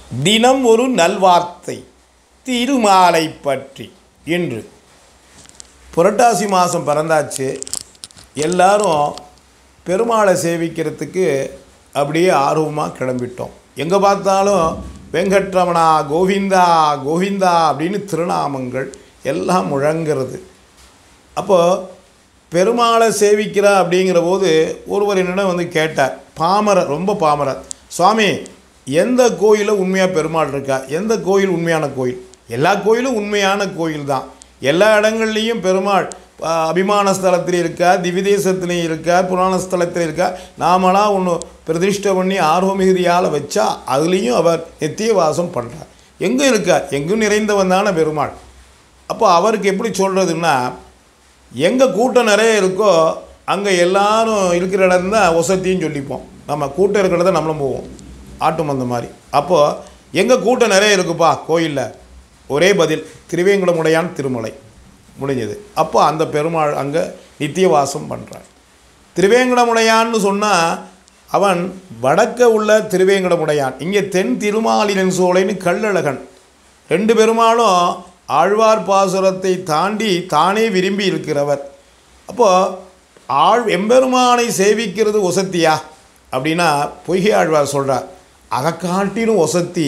தினம் ஒரு நல்வார்த்தை திருமாலை பற்றி இன்று புரட்டாசி மாதம் பிறந்தாச்சு எல்லாரும் பெருமாளை சேவிக்கிறதுக்கு அப்படியே ஆர்வமாக கிளம்பிட்டோம் எங்கே பார்த்தாலும் வெங்கட்ரமணா கோவிந்தா கோவிந்தா அப்படின்னு திருநாமங்கள் எல்லாம் முழங்கிறது அப்போது பெருமாளை சேவிக்கிறா அப்படிங்கிற போது ஒருவர் என்னிடம் வந்து கேட்டார் பாமரர் ரொம்ப பாமரர் சுவாமி எந்த கோயிலில் உண்மையாக பெருமாள் இருக்கா எந்த கோயில் உண்மையான கோயில் எல்லா கோயிலும் உண்மையான கோயில் தான் எல்லா இடங்கள்லேயும் பெருமாள் ஆ, அபிமான ஸ்தலத்தில் இருக்கா திவிதேசத்துலேயும் இருக்கா புராண ஸ்தலத்தில் இருக்கா நாமளாம் ஒன்று பிரதிஷ்டை பண்ணி ஆர்வ மிகுதியால் வச்சா அதுலேயும் அவர் நித்திய வாசம் பண்ணுறார் எங்கே இருக்கார் எங்கும் நிறைந்தவன் தானே பெருமாள் அப்போ அவருக்கு எப்படி சொல்கிறதுன்னா எங்கே கூட்டம் நிறைய இருக்கோ அங்கே எல்லாரும் இருக்கிற இடம் தான் ஒசத்தின்னு சொல்லிப்போம் நம்ம கூட்டம் இருக்கிற இடத்த நம்மளும் போவோம் ஆட்டு மந்த மாதிரி அப்போது எங்கே கூட்டம் நிறைய இருக்குப்பா கோயிலில் ஒரே பதில் திருவேங்குடமுடையான் திருமலை முடிஞ்சது அப்போ அந்த பெருமாள் அங்கே நித்திய வாசம் பண்ணுறான் திருவேங்கடமுடையான்னு சொன்னால் அவன் வடக்க உள்ள திருவேங்கடமுடையான் இங்கே தென் திருமாலினன் சோலைன்னு கள்ளழகன் ரெண்டு பெருமாளும் ஆழ்வார் பாசுரத்தை தாண்டி தானே விரும்பி இருக்கிறவர் அப்போது ஆழ் எம்பெருமானை சேவிக்கிறது ஒசத்தியா அப்படின்னா பொய்கை ஆழ்வார் சொல்கிறார் அதை காட்டிலும் ஒசத்தி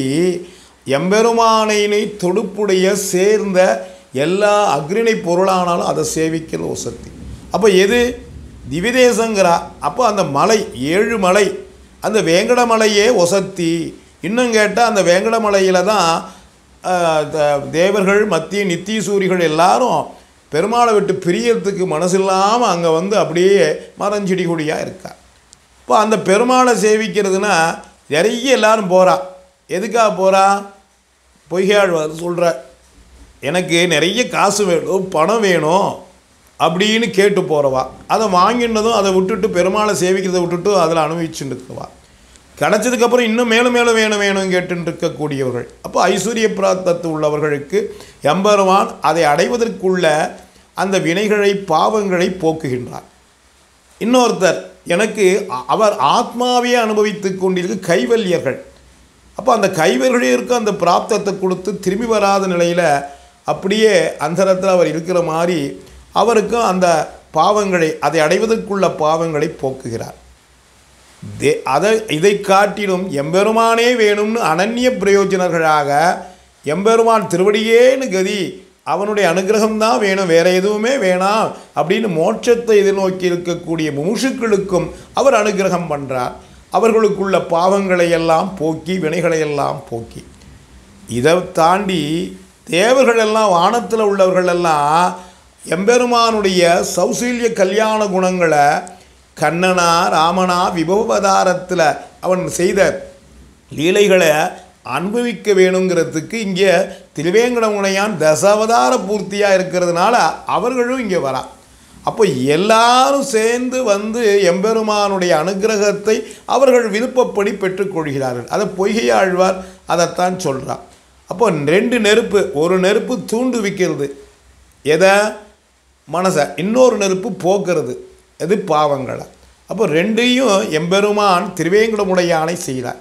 எம்பெருமானையினை தொடுப்புடைய சேர்ந்த எல்லா அக்ரிணை பொருளானாலும் அதை சேவிக்கிறது ஒசத்தி அப்போ எது திவிதேசங்கிறா அப்போ அந்த மலை ஏழு மலை அந்த வேங்கடமலையே ஒசத்தி இன்னும் கேட்டால் அந்த வேங்கடமலையில் தான் ஆஹ், த- தேவர்கள் மத்திய நித்திய சூரிகள் எல்லாரும் பெருமாளை விட்டு பிரியறதுக்கு மனசில்லாமல் அங்கே வந்து அப்படியே மரஞ்செடி கொடியாக இருக்கா இப்போ அந்த பெருமாளை சேவிக்கிறதுனா நிறைய எல்லாரும் போகிறா எதுக்காக போகிறா பொய்கையாழ்வார் சொல்கிற எனக்கு நிறைய காசு வேணும் பணம் வேணும் அப்படின்னு கேட்டு போகிறவா அதை வாங்கினதும் அதை விட்டுட்டு பெருமாளை சேவிக்கிறதை விட்டுட்டு அதில் அனுபவிச்சுட்டு இருக்கவா கிடச்சதுக்கப்புறம் இன்னும் மேலும் மேலும் வேணும் வேணும் கேட்டுட்டு இருக்கக்கூடியவர்கள் அப்போ ஐஸ்வர்ய பிராத்தத்து உள்ளவர்களுக்கு எம்பெருமான் அதை அடைவதற்குள்ள அந்த வினைகளை பாவங்களை போக்குகின்றார் இன்னொருத்தர் எனக்கு அ- அவர் ஆத்மாவையே அனுபவித்துக் கொண்டிருக்க கைவல்யர்கள் அப்போ அந்த கைவல்யர்களுக்கு அந்த பிராப்தத்தை கொடுத்து திரும்பி வராத நிலையில் அப்படியே அந்தரத்தில் அவர் இருக்கிற மாதிரி அவருக்கும் அந்த பாவங்களை அதை அடைவதற்குள்ள பாவங்களை போக்குகிறார் தே அதை இதை காட்டிலும் எம்பெருமானே வேணும்னு அனன்ய பிரயோஜனர்களாக எம்பெருமான் திருவடியேன்னு கதி அவனுடைய அனுகிரகம் தான் வேணும் வேற எதுவுமே வேணாம் அப்படின்னு மோட்சத்தை எதிர்நோக்கி இருக்கக்கூடிய முமுஷுக்களுக்கும் அவர் அனுகிரகம் பண்ணுறார் அவர்களுக்குள்ள பாவங்களை எல்லாம் போக்கி வினைகளை எல்லாம் போக்கி இதை தாண்டி தேவர்கள் எல்லாம் வானத்தில் உள்ளவர்கள் எல்லாம் எம்பெருமானுடைய சௌசீல்ய கல்யாண குணங்களை கண்ணனா ராமனா விபவதாரத்தில் அவன் செய்த லீலைகளை அனுபவிக்க வேணுங்கிறதுக்கு இங்கே திருவேங்கடமுனையான் தசாவதார பூர்த்தியாக இருக்கிறதுனால அவர்களும் இங்கே வரா அப்போ எல்லாரும் சேர்ந்து வந்து எம்பெருமானுடைய அனுக்கிரகத்தை அவர்கள் விருப்பப்படி பெற்றுக்கொள்கிறார்கள் அதை பொய்கை ஆழ்வார் அதைத்தான் சொல்கிறான் அப்போ ரெண்டு நெருப்பு ஒரு நெருப்பு தூண்டுவிக்கிறது எதை மனசை இன்னொரு நெருப்பு போக்குறது எது பாவங்களை அப்போ ரெண்டையும் எம்பெருமான் திருவேங்கடமுடையானை செய்கிறார்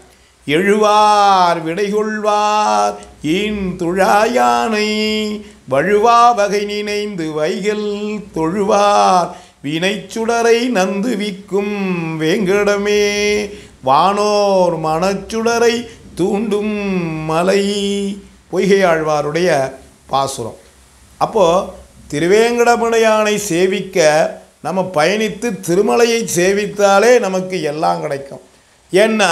எழுவார் விடைகொள்வார் ஈன் துழாயானை வழுவா வகை நினைந்து வைகள் தொழுவார் வினைச்சுடரை நந்துவிக்கும் வேங்கடமே வானோர் மனச்சுடரை தூண்டும் மலை பொய்கை ஆழ்வாருடைய பாசுரம் அப்போது திருவேங்கடமுடையானை சேவிக்க நம்ம பயணித்து திருமலையை சேவித்தாலே நமக்கு எல்லாம் கிடைக்கும் ஏன்னா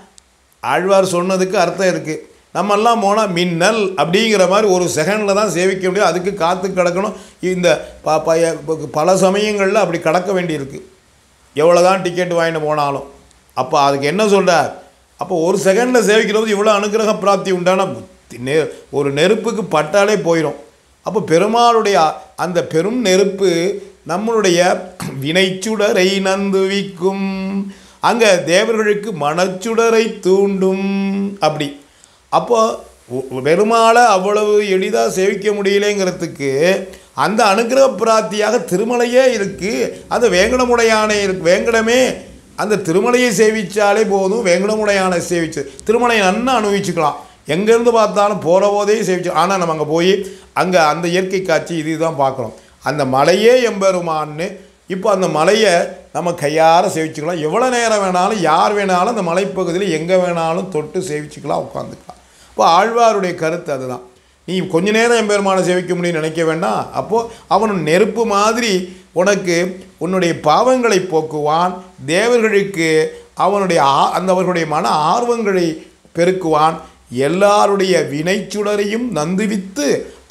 ஆழ்வார் சொன்னதுக்கு அர்த்தம் இருக்குது நம்மெல்லாம் போனால் மின்னல் அப்படிங்கிற மாதிரி ஒரு செகண்டில் தான் சேவிக்க முடியும் அதுக்கு காத்து கிடக்கணும் இந்த ப ப- பல சமயங்களில் அப்படி கடக்க வேண்டியிருக்கு எவ்வளோ தான் டிக்கெட் வாங்கிட்டு போனாலும் அப்போ அதுக்கு என்ன சொல்கிறார் அப்போ ஒரு செகண்டில் சேவிக்கிறது இவ்வளோ அனுக்கிரக பிராப்தி உண்டான நெ ஒரு நெருப்புக்கு பட்டாலே போயிடும் அப்போ பெருமாளுடைய அந்த பெரும் நெருப்பு நம்மளுடைய வினைச்சுடரை நந்துவிக்கும் அங்கே தேவர்களுக்கு மனச்சுடரை தூண்டும் அப்படி அப்போ உ- பெருமாளை அவ்வளவு எளிதாக சேவிக்க முடியலைங்கிறதுக்கு அந்த அனுக்கிரக பிராப்தியாக திருமலையே இருக்குது அந்த வேங்கடமுடையானை இருக்கு வேங்கடமே அந்த திருமலையை சேவிச்சாலே போதும் வேங்கடமுடையானை சேவிச்சு திருமலையை நன்னா அனுபவிச்சுக்கலாம் எங்கேருந்து பார்த்தாலும் போகிற போதே சேவிச்சு ஆனால் நம்ம அங்கே போய் அங்கே அந்த இயற்கை காட்சி இதுதான் பார்க்குறோம் அந்த மலையே எம்பெருமான்னு இப்போ அந்த மலையை நம்ம கையார சேவிச்சுக்கலாம் எவ்வளோ நேரம் வேணாலும் யார் வேணாலும் அந்த மலைப்பகுதியில் எங்கே வேணாலும் தொட்டு சேவிச்சுக்கலாம் உட்காந்துக்கலாம் இப்போ ஆழ்வாருடைய கருத்து அதுதான் நீ கொஞ்ச நேரம் எம்பெருமானை சேவிக்க முடியும்னு நினைக்க வேண்டாம் அப்போது அவன் நெருப்பு மாதிரி உனக்கு உன்னுடைய பாவங்களை போக்குவான் தேவர்களுக்கு அவனுடைய ஆ- அந்த அவர்களுடைய மன ஆர்வங்களை பெருக்குவான் எல்லாருடைய வினைச்சுடரையும் நந்துவித்து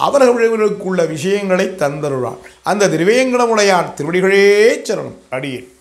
அவர்களுக்குள்ள விஷயங்களை தந்தருளான் அந்த திருவேங்கடமுடையான் திருவடிகளே சரணம் அடியேன்